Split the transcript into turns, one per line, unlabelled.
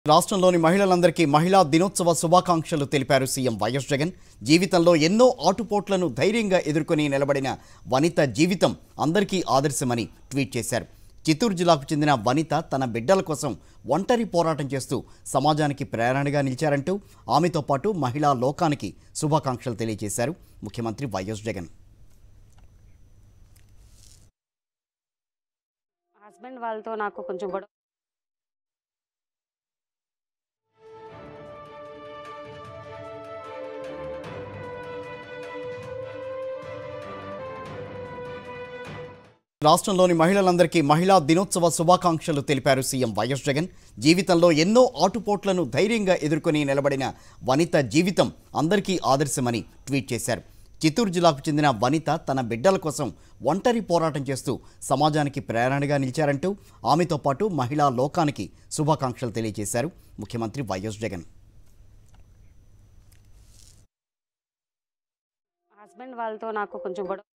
రాష్ట్రంలోని మహిళలందరికీ మహిళా దినోత్సవ శుభాకాంక్షలు తెలిపారు సీఎం వైఎస్ జగన్ జీవితంలో ఎన్నో ఆటుపోట్లను ధైర్యంగా ఎదుర్కొని నిలబడిన వనిత జీవితం అందరికీ ఆదర్శమని ట్వీట్ చేశారు చిత్తూరు జిల్లాకు చెందిన వనిత తన బిడ్డల కోసం ఒంటరి పోరాటం చేస్తూ సమాజానికి ప్రేరణగా నిలిచారంటూ ఆమెతో పాటు మహిళా లోకానికి శుభాకాంక్షలు తెలియజేశారు ముఖ్యమంత్రి వైఎస్ జగన్
హస్బెండ్ వాళ్ళతో నాకు కొంచెం గొడవ
రాష్ట్రంలోని మహిళలందరికీ మహిళా దినోత్సవ శుభాకాంక్షలు తెలిపారు సీఎం వైఎస్ జగన్ జీవితంలో ఎన్నో ఆటుపోట్లను ధైర్యంగా ఎదుర్కొని నిలబడిన వనిత జీవితం అందరికీ ఆదర్శమని ట్వీట్ చేశారు చిత్తూరు జిల్లాకు చెందిన వనిత తన బిడ్డల కోసం ఒంటరి పోరాటం చేస్తూ సమాజానికి ప్రేరణగా నిలిచారంటూ ఆమెతో పాటు మహిళా లోకానికి శుభాకాంక్షలు తెలియజేశారు ముఖ్యమంత్రి వైఎస్ జగన్
హస్బెండ్ వాళ్ళతో నాకు కొంచెం గొడవ